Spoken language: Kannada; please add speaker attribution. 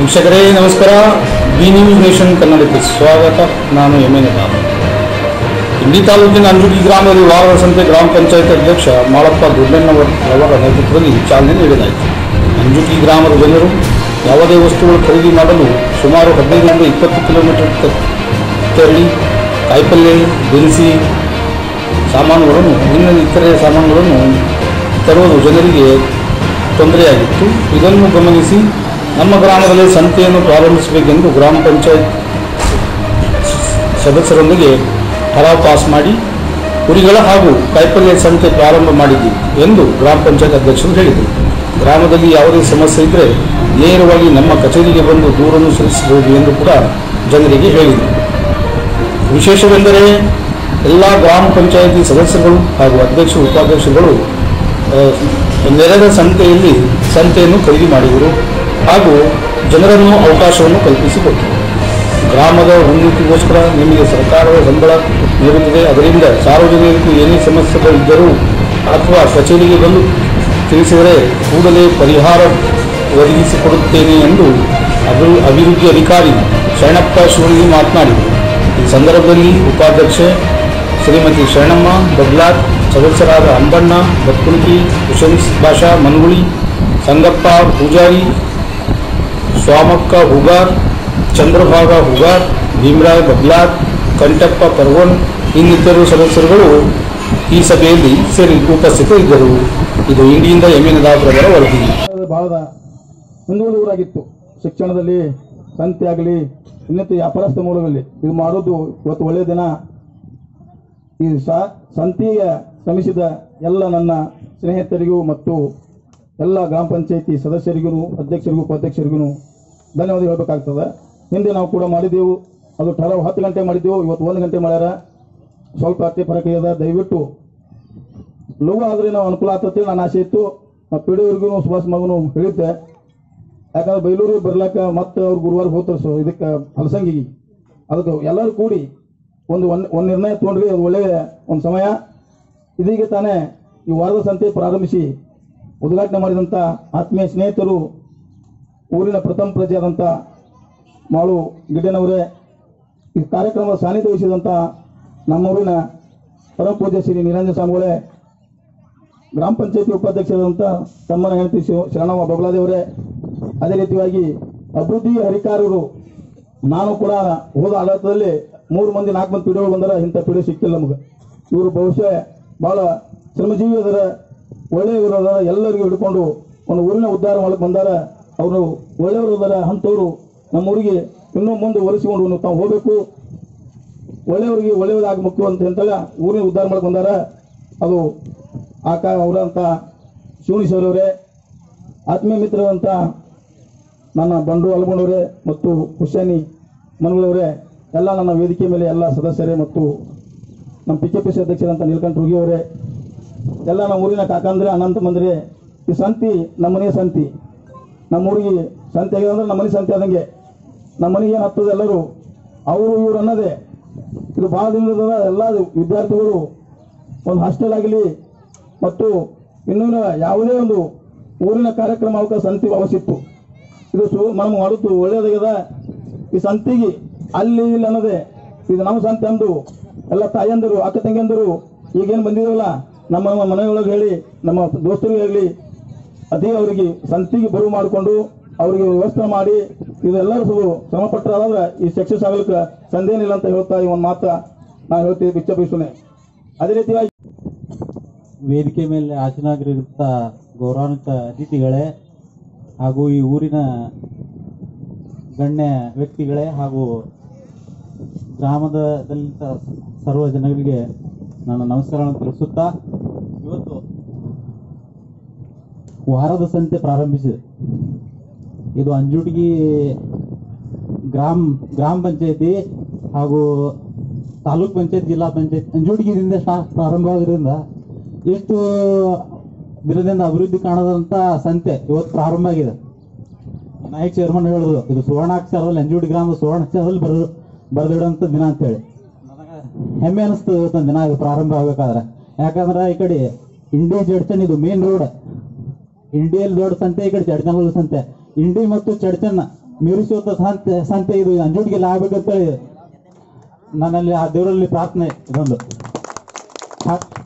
Speaker 1: ವೀಕ್ಷಕರೇ ನಮಸ್ಕಾರ ಬಿ ನ್ಯೂಸ್ ನೇಷನ್ ಕನ್ನಡಕ್ಕೆ ಸ್ವಾಗತ ನಾನು ಎಮ್ ಎನ್ ಇಂಡಿ ತಾಲೂಕಿನ ಅಂಜುಗಿ ಗ್ರಾಮದಲ್ಲಿ ವಾರದ ಸಂತೆ ಗ್ರಾಮ ಪಂಚಾಯತ್ ಅಧ್ಯಕ್ಷ ಮಾಳಪ್ಪ ದೊಡ್ಡಣ್ಣವರ್ ಅವರ ನೇತೃತ್ವದಲ್ಲಿ ಚಾಲನೆ ನೀಡಲಾಯಿತು ಅಂಜುಗಿ ಗ್ರಾಮದ ಜನರು ಯಾವುದೇ ವಸ್ತುಗಳು ಖರೀದಿ ಮಾಡಲು ಸುಮಾರು ಹದಿನೈದರಿಂದ ಇಪ್ಪತ್ತು ಕಿಲೋಮೀಟರ್ ತ- ತೆರಳಿ ಕಾಯಿಪಲ್ಯ ದಿನಸಿ ಸಾಮಾನುಗಳನ್ನು ಇನ್ನು ಇತರೆ ಸಾಮಾನುಗಳನ್ನು ತರುವುದು ಜನರಿಗೆ ತೊಂದರೆಯಾಗಿತ್ತು ಇದನ್ನು ಗಮನಿಸಿ ನಮ್ಮ ಗ್ರಾಮದಲ್ಲಿ ಸಂತೆಯನ್ನು ಪ್ರಾರಂಭಿಸಬೇಕೆಂದು ಗ್ರಾಮ ಪಂಚಾಯತ್ ಸದಸ್ಯರೊಂದಿಗೆ ಠರಾವ್ ಪಾಸ್ ಮಾಡಿ ಕುರಿಗಳ ಹಾಗೂ ಕಾಯಿಪಲ್ಯ ಸಂತೆ ಪ್ರಾರಂಭ ಮಾಡಿದ್ದೀವಿ ಎಂದು ಗ್ರಾಮ ಪಂಚಾಯತ್ ಅಧ್ಯಕ್ಷರು ಹೇಳಿದರು ಗ್ರಾಮದಲ್ಲಿ ಯಾವುದೇ ಸಮಸ್ಯೆ ಇದ್ದರೆ ನೇರವಾಗಿ ನಮ್ಮ ಕಚೇರಿಗೆ ಬಂದು ದೂರನ್ನು ಸಲ್ಲಿಸಬಹುದು ಎಂದು ಕೂಡ ಜನರಿಗೆ ಹೇಳಿದರು ವಿಶೇಷವೆಂದರೆ ಎಲ್ಲ ಗ್ರಾಮ ಪಂಚಾಯತಿ ಸದಸ್ಯರುಗಳು ಹಾಗೂ ಅಧ್ಯಕ್ಷರು ಉಪಾಧ್ಯಕ್ಷರುಗಳು ಆ, ನೆರೆದ ಸಂತೆಯಲ್ಲಿ ಸಂತೆಯನ್ನು ಖರೀದಿ ಮಾಡಿದರು ಹಾಗೂ ಜನರನ್ನು ಅವಕಾಶವನ್ನು ಕಲ್ಪಿಸಿಕೊಟ್ಟರು ಗ್ರಾಮದ ಉನ್ನತಿಗೋಸ್ಕರ ನಿಮಗೆ ಸರ್ಕಾರದ ಸಂಬಳ ನೀಡುತ್ತದೆ ಅದರಿಂದ ಸಾರ್ವಜನಿಕರಿಗೆ ಏನೇ ಸಮಸ್ಯೆಗಳಿದ್ದರೂ ಅಥವಾ ಕಚೇರಿಗೆ ಬಂದು ತಿಳಿಸಿದರೆ ಕೂಡಲೇ ಪರಿಹಾರ ಒದಗಿಸಿಕೊಡುತ್ತೇನೆ ಎಂದು ಅಭಿ ಅಭಿವೃದ್ಧಿ ಅಧಿಕಾರಿ ಶರಣಪ್ಪ ಶಿವಳ್ಳಿ ಮಾತನಾಡಿದರು ಈ ಸಂದರ್ಭದಲ್ಲಿ ಉಪಾಧ್ಯಕ್ಷೆ ಶ್ರೀಮತಿ ಶರಣಮ್ಮ ಬಗ್ಲಾತ್ ಸದಸ್ಯರಾದ ಅಂಬಣ್ಣ ಬತ್ಕುಣಿಕಿ ಹುಸೇನ್ ಭಾಷಾ ಮನ್ಗುಳಿ ಸಂಗಪ್ಪ ಪೂಜಾರಿ ಸ್ವಾಮಕ್ಕ ಹುಗಾರ್ ಚಂದ್ರಭಾಗ ಹುಗಾರ್ ಭೀಮರಾಯ್ ಬಗ್ಲಾತ್ ಕಂಠಪ್ಪ ಪರ್ವನ್ ಇನ್ನಿತರು ಸದಸ್ಯರುಗಳು ಈ ಸಭೆಯಲ್ಲಿ ಸೇರಿ ಉಪಸ್ಥಿತರಿದ್ದರು ಇದು ಇಂಡಿಯಿಂದ ಎಮ್ಮಿನ ದಾಪುರವರ ವರದಿ
Speaker 2: ಬಹಳ ಹಿಂದುಳಿದ ಊರಾಗಿತ್ತು ಶಿಕ್ಷಣದಲ್ಲಿ ಸಂತೆ ಆಗಲಿ ಇನ್ನಿತ ವ್ಯಾಪಾರಸ್ಥ ಮೂಲಗಳಲ್ಲಿ ಇದು ಮಾಡೋದು ಇವತ್ತು ಒಳ್ಳೆಯ ದಿನ ಈ ಸ ಸಂತಿಗೆ ಶ್ರಮಿಸಿದ ಎಲ್ಲ ನನ್ನ ಸ್ನೇಹಿತರಿಗೂ ಮತ್ತು ಎಲ್ಲ ಗ್ರಾಮ ಪಂಚಾಯತಿ ಸದಸ್ಯರಿಗೂ ಅಧ್ಯಕ್ಷರಿಗೂ ಉಪಾಧ್ಯಕ್ಷರಿಗೂ ಧನ್ಯವಾದ ಹೇಳಬೇಕಾಗ್ತದೆ ಹಿಂದೆ ನಾವು ಕೂಡ ಮಾಡಿದ್ದೆವು ಅದು ಠರಾವ್ ಹತ್ತು ಗಂಟೆ ಮಾಡಿದ್ದೆವು ಇವತ್ತು ಒಂದು ಗಂಟೆ ಮಾಡ್ಯಾರ ಸ್ವಲ್ಪ ಅಷ್ಟೇ ಫರಕ ಇದೆ ದಯವಿಟ್ಟು ಲಘು ಆದ್ರೆ ನಾವು ಅನುಕೂಲ ಆಗ್ತದೆ ನಾನು ಆಸೆ ಇತ್ತು ನಾವು ಪಿಡಿಯವ್ರಿಗೂ ಸುಭಾಷ್ ಮಗನು ಹೇಳಿದ್ದೆ ಯಾಕಂದ್ರೆ ಬೈಲೂರು ಬರ್ಲಾಕ ಮತ್ತೆ ಅವ್ರು ಗುರುವಾರ ಹೋಗ್ತಾರೆ ಸೊ ಇದಕ್ಕೆ ಹಲಸಂಗಿಗೆ ಅದಕ್ಕೆ ಎಲ್ಲರೂ ಕೂಡಿ ಒಂದು ಒಂದು ಒಂದು ನಿರ್ಣಯ ತೊಗೊಂಡ್ರಿ ಅದು ಒಳ್ಳೆಯ ಒಂದು ಸಮಯ ಇದೀಗ ತಾನೇ ಈ ವಾರದ ಸಂತೆ ಪ್ರಾರಂಭಿಸಿ ಉದ್ಘಾಟನೆ ಮಾಡಿದಂಥ ಆತ್ಮೀಯ ಸ್ನೇಹಿತರು ಊರಿನ ಪ್ರಥಮ ಪ್ರಜೆ ಆದಂಥ ಮಾಳು ಗಿಡ್ಡನವರೇ ಈ ಕಾರ್ಯಕ್ರಮದ ಸಾನ್ನಿಧ್ಯ ವಹಿಸಿದಂಥ ನಮ್ಮೂರಿನ ಪರಮ ಪೂಜ್ಯ ಶ್ರೀ ನಿರಂಜನ ಸ್ವಾಮಿಗಳೇ ಗ್ರಾಮ ಪಂಚಾಯತಿ ಉಪಾಧ್ಯಕ್ಷರಾದಂಥ ತಮ್ಮನ ಹೆಂಡತಿ ಶಿವ ಶರಣವ್ವ ಬಬಲಾದೇವರೇ ಅದೇ ರೀತಿಯಾಗಿ ಅಭಿವೃದ್ಧಿ ಹರಿಕಾರರು ನಾನು ಕೂಡ ಹೋದ ಆಡಳಿತದಲ್ಲಿ ಮೂರು ಮಂದಿ ನಾಲ್ಕು ಮಂದಿ ಪಿಡಿಗಳು ಬಂದರೆ ಇಂಥ ಪಿಡಿ ಸಿಕ್ಕಿಲ್ಲ ನಮಗೆ ಇವರು ಬಹುಶಃ ಬಹಳ ಶ್ರಮಜೀವಿ ಅದರ ಒಳ್ಳೆಯವರು ಅದರ ಎಲ್ಲರಿಗೂ ಹಿಡ್ಕೊಂಡು ಒಂದು ಊರಿನ ಉದ್ಧಾರ ಮಾಡಕ್ಕೆ ಬಂದಾರ ಅವರು ಒಳ್ಳೆಯವರು ಅದರ ಅಂಥವ್ರು ನಮ್ಮ ಊರಿಗೆ ಇನ್ನೂ ಮುಂದೆ ಒರೆಸಿಕೊಂಡು ತಾವು ಹೋಗಬೇಕು ಒಳ್ಳೆಯವರಿಗೆ ಒಳ್ಳೆಯದಾಗಬೇಕು ಅಂತ ಅಂತೇಳಿ ಊರಿನ ಉದ್ಧಾರ ಮಾಡಕ್ಕೆ ಬಂದಾರ ಅದು ಆಕ ಅವರಂತ ಶಿವಣಿ ಅವರವರೇ ಆತ್ಮೀಯ ಮಿತ್ರರಂತ ನನ್ನ ಬಂಡು ಅಲ್ಗೊಂಡವರೇ ಮತ್ತು ಹುಸೇನಿ ಮನುಗಳವರೇ ಎಲ್ಲ ನನ್ನ ವೇದಿಕೆ ಮೇಲೆ ಎಲ್ಲ ಸದಸ್ಯರೇ ಮತ್ತು ನಮ್ಮ ಪಿ ಕೆ ಪಿ ಸಿ ಅಧ್ಯಕ್ಷರಂತ ನೀಲಕಂಠ ರುಗಿ ಅವರೇ ಎಲ್ಲ ನಮ್ಮ ಊರಿನ ಕಾಕಂದ್ರೆ ಅನಂತ ಮಂದಿರೇ ಈ ಸಂತಿ ನಮ್ಮ ಮನೆಯ ಸಂತಿ ನಮ್ಮ ಊರಿಗೆ ಸಂತೆ ಆಗಿದೆ ಅಂದ್ರೆ ನಮ್ಮ ಮನೆ ಸಂತೆ ಆದಂಗೆ ನಮ್ಮ ಮನೆಗೆ ಏನು ಹತ್ತದ ಎಲ್ಲರೂ ಅವರು ಇವರು ಅನ್ನೋದೇ ಇದು ಭಾಳ ದಿನದ ಎಲ್ಲ ವಿದ್ಯಾರ್ಥಿಗಳು ಒಂದು ಹಾಸ್ಟೆಲ್ ಆಗಲಿ ಮತ್ತು ಇನ್ನೂ ಯಾವುದೇ ಒಂದು ಊರಿನ ಕಾರ್ಯಕ್ರಮ ಅವಕಾಶ ಸಂತಿ ಅವಶ್ಯ ಇತ್ತು ಇದು ಸು మనం ಮಾಡುತ್ತು ಒಳ್ಳೇದಾಗ್ಯದ ಈ ಸಂತಿಗೆ ಅಲ್ಲಿ ಇಲ್ಲಿ ಅನ್ನೋದೇ ಇದು ನಮ್ಮ ಸಂತೆ ಅಂದು ಎಲ್ಲ ತಾಯಂದರು ಅಕ್ಕ ತಂಗಿಯಂದರು ಈಗೇನು ಬಂದಿರಲ್ಲ ನಮ್ಮ ನಮ್ಮ ಮನೆಯೊಳಗೆ ಹೇಳಿ ನಮ್ಮ ದೋಸ್ತರಿಗೆ ಹೇಳಿ ಅದೇ ಅವರಿಗೆ ಸಂತಿಗೆ ಬರುವ ಮಾಡಿಕೊಂಡು ಅವರಿಗೆ ವ್ಯವಸ್ಥೆ ಮಾಡಿ ಇದೆಲ್ಲರೂ ಶ್ರಮ ಪಟ್ಟರಾದ್ರೆ ಈ ಸಕ್ಸಸ್ ಆಗಲಿಕ್ಕೆ ಸಂದೇನಿಲ್ಲ ಅಂತ ಹೇಳ್ತಾ ಈ ಒಂದು ಮಾತ ನಾನು ಹೇಳ್ತೀವಿ ಬಿಚ್ಚ ಅದೇ ರೀತಿಯಾಗಿ
Speaker 3: ವೇದಿಕೆ ಮೇಲೆ ಆಸನಾಗಿರುತ್ತ ಗೌರವಾನ್ವಿತ ಅತಿಥಿಗಳೇ ಹಾಗೂ ಈ ಊರಿನ ಗಣ್ಯ ವ್ಯಕ್ತಿಗಳೇ ಹಾಗೂ ಗ್ರಾಮದಲ್ಲಿದ್ದ ಸರ್ವ ಜನರಿಗೆ ನನ್ನ ನಮಸ್ಕಾರಗಳನ್ನು ತಿಳಿಸುತ್ತಾ ಇವತ್ತು ವಾರದ ಸಂತೆ ಪ್ರಾರಂಭಿಸಿದೆ ಇದು ಅಂಜುಟಿಗಿ ಗ್ರಾಮ ಗ್ರಾಮ ಪಂಚಾಯತಿ ಹಾಗೂ ತಾಲೂಕ್ ಪಂಚಾಯತ್ ಜಿಲ್ಲಾ ಪಂಚಾಯತ್ ಅಂಜುಟಿಗಿರಿಂದ ಸ್ಟಾ- ಪ್ರಾರಂಭವಾಗಿರೋದ್ರಿಂದ ಎಷ್ಟು ದಿನದಿಂದ ಅಭಿವೃದ್ಧಿ ಕಾಣದಂತ ಸಂತೆ ಇವತ್ತು ಪ್ರಾರಂಭ ಆಗಿದೆ ನಾಯಕ್ ಚೇರ್ಮನ್ ಹೇಳಿದ್ರು ಇದು ಸುವರ್ಣಾಕ್ಷರದಲ್ಲಿ ಅಂಜುಟಿ ಗ್ರಾಮದ ಸುವರ್ಣಾಕ್ಷರದಲ್ಲಿ ಬರ ಬರೆದಿಡುವಂಥ ದಿನ ಅಂತೇಳಿ ನನಗೆ ಹೆಮ್ಮೆ ಅನಿಸ್ತು ಇವತ್ತೊಂದು ದಿನ ಇದು ಪ್ರಾರಂಭ ಆಗ್ಬೇಕಾದ್ರೆ ಯಾಕಂದ್ರೆ ಈ ಕಡೆ ಇಂಡಿ ಜಡ್ಚನ್ ಇದು ಮೇನ್ ರೋಡ್ ಇಂಡಿಯಲ್ಲಿ ದೊಡ್ಡ ಸಂತೆ ಈ ಕಡೆ ಚಡ್ಚನ್ ಸಂತೆ ಇಂಡಿ ಮತ್ತು ಚಡ್ಚನ್ ಮೀರಿಸುವಂತ ಸಂತೆ ಸಂತೆ ಇದು ಅಂಜುಟಿಗೆಲ್ಲ ಆಗ್ಬೇಕಂತೇಳಿ ನನ್ನಲ್ಲಿ ಆ ದೇವರಲ್ಲಿ ಪ್ರಾರ್ಥನೆ ಇದೊಂದು ಹಾ-